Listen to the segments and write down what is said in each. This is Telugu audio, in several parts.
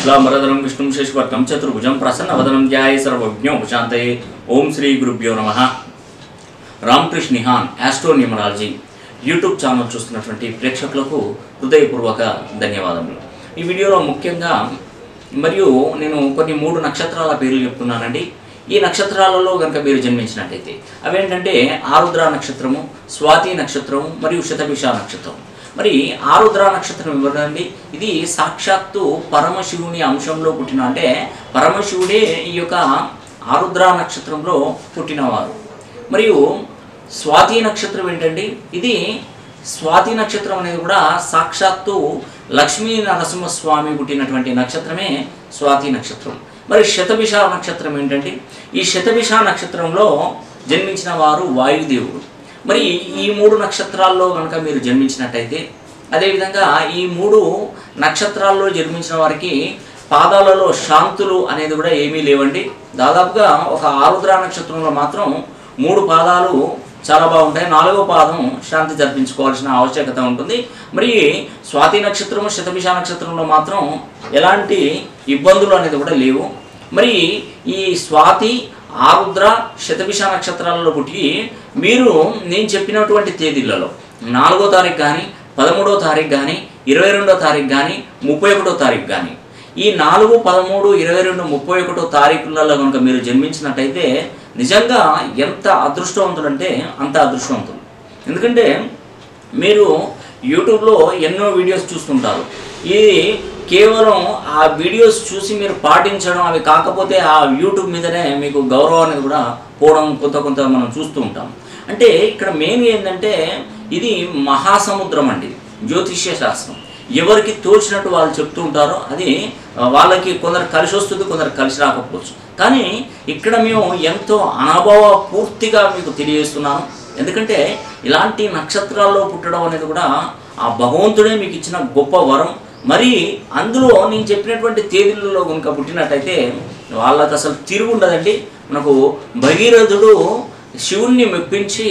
శుక్లాంబరధరం విష్ణుం శశివర్గం చతుర్భుజం ప్రసన్నవదనం ధ్యాయ సర్వజ్ఞోపశాంతయే ఓం శ్రీ గురుభ్యో నమ Ramakrishna Nihan astro numerology YouTube channel చూస్తున్నటువంటి ప్రేక్షకులకు హృదయపూర్వక ధన్యవాదములు ఈ వీడియోలో ముఖ్యంగా మరియు నేను కొన్ని మూడు నక్షత్రాల పేర్లు చెప్తున్నానండి ఈ నక్షత్రాలలో కనుక మీరు జన్మించినట్టయితే అవేంటంటే ఆరుద్ర నక్షత్రము స్వాతి నక్షత్రము మరియు శతభిష నక్షత్రం మరి ఆరుద్ర నక్షత్రం ఎవరండి ఇది సాక్షాత్తు పరమశివుని అంశంలో పుట్టిన అంటే పరమశివుడే ఈ యొక్క ఆరుద్ర నక్షత్రంలో పుట్టినవారు మరియు స్వాతి నక్షత్రం ఏంటండి ఇది స్వాతి నక్షత్రం అనేది కూడా సాక్షాత్తు లక్ష్మీ నరసింహస్వామి పుట్టినటువంటి నక్షత్రమే స్వాతి నక్షత్రం మరి శతభిష నక్షత్రం ఏంటంటే ఈ శతభిష నక్షత్రంలో జన్మించిన వారు వాయుదేవుడు మరి ఈ మూడు నక్షత్రాల్లో కనుక మీరు జన్మించినట్టయితే అదేవిధంగా ఈ మూడు నక్షత్రాల్లో జన్మించిన వారికి పాదాలలో శాంతులు అనేది కూడా ఏమీ లేవండి దాదాపుగా ఒక ఆరుద్ర నక్షత్రంలో మాత్రం మూడు పాదాలు చాలా బాగుంటాయి నాలుగో పాదం శాంతి జరిపించుకోవాల్సిన ఆవశ్యకత ఉంటుంది మరి స్వాతి నక్షత్రము శతభిష నక్షత్రంలో మాత్రం ఎలాంటి ఇబ్బందులు అనేది కూడా లేవు మరి ఈ స్వాతి ఆరుద్ర శతభిష నక్షత్రాలలో పుట్టి మీరు నేను చెప్పినటువంటి తేదీలలో నాలుగో తారీఖు కానీ పదమూడో తారీఖు కానీ ఇరవై రెండో తారీఖు కానీ ముప్పై ఒకటో తారీఖు కానీ ఈ నాలుగు పదమూడు ఇరవై రెండు ముప్పై ఒకటో తారీఖులలో కనుక మీరు జన్మించినట్టయితే నిజంగా ఎంత అదృష్టవంతుడంటే అంత అదృష్టవంతుడు ఎందుకంటే మీరు యూట్యూబ్లో ఎన్నో వీడియోస్ చూస్తుంటారు ఇది కేవలం ఆ వీడియోస్ చూసి మీరు పాటించడం అవి కాకపోతే ఆ యూట్యూబ్ మీదనే మీకు గౌరవం అనేది కూడా పోవడం కొంత కొంత మనం చూస్తూ ఉంటాం అంటే ఇక్కడ మెయిన్ ఏంటంటే ఇది మహాసముద్రం అండి జ్యోతిష్య శాస్త్రం ఎవరికి తోచినట్టు వాళ్ళు చెప్తూ ఉంటారో అది ఆ, వాళ్ళకి కొందరు కలిసి వస్తుంది కొందరు కలిసి రాకపోవచ్చు కానీ ఇక్కడ మేము ఎంతో అనుభవ పూర్తిగా మీకు తెలియజేస్తున్నాను ఎందుకంటే ఇలాంటి నక్షత్రాల్లో పుట్టడం అనేది కూడా ఆ భగవంతుడే మీకు ఇచ్చిన గొప్ప వరం మరి అందులో నేను చెప్పినటువంటి తేదీలలో కనుక పుట్టినట్టయితే వాళ్ళకి అసలు తిరుగు ఉండదండి మనకు భగీరథుడు శివుణ్ణి మెప్పించి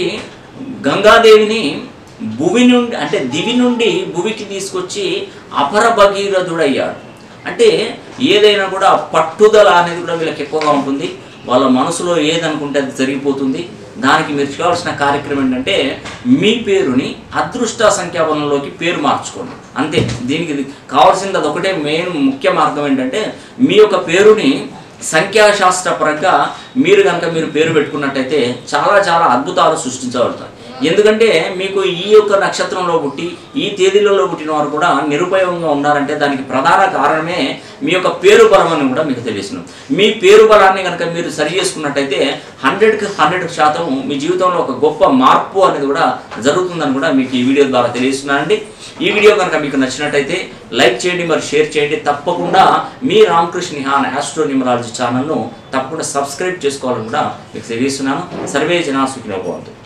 గంగాదేవిని భువి నుండి అంటే దివి నుండి భువికి తీసుకొచ్చి అపర భగీరథుడయ్యాడు అంటే ఏదైనా కూడా పట్టుదల అనేది కూడా వీళ్ళకి ఎక్కువగా ఉంటుంది వాళ్ళ మనసులో ఏదనుకుంటే అది జరిగిపోతుంది దానికి మీరు చేయాల్సిన కార్యక్రమం ఏంటంటే మీ పేరుని అదృష్ట సంఖ్యాబలంలోకి పేరు మార్చుకోండి అంతే దీనికి ఇది కావాల్సింది అదొకటే మెయిన్ ముఖ్య మార్గం ఏంటంటే మీ యొక్క పేరుని సంఖ్యాశాస్త్ర పరంగా మీరు కనుక మీరు పేరు పెట్టుకున్నట్టయితే చాలా చాలా అద్భుతాలు సృష్టించబడతాయి ఎందుకంటే మీకు ఈ యొక్క నక్షత్రంలో పుట్టి ఈ తేదీలలో పుట్టిన వారు కూడా నిరుపయోగంగా ఉన్నారంటే దానికి ప్రధాన కారణమే మీ యొక్క పేరు బలం అని కూడా మీకు తెలియజేస్తున్నాం మీ పేరు బలాన్ని కనుక మీరు సరి చేసుకున్నట్టయితే హండ్రెడ్కి హండ్రెడ్ శాతం మీ జీవితంలో ఒక గొప్ప మార్పు అనేది కూడా జరుగుతుందని కూడా మీకు ఈ వీడియో ద్వారా తెలియజేస్తున్నానండి ఈ వీడియో కనుక మీకు నచ్చినట్టయితే లైక్ చేయండి మరి షేర్ చేయండి తప్పకుండా మీ రామకృష్ణ నిహాన్ ఆస్ట్రో న్యూమరాలజీ ఛానల్ను తప్పకుండా సబ్స్క్రైబ్ చేసుకోవాలని కూడా మీకు తెలియజేస్తున్నాను సర్వే జనా సుఖినోభవంతు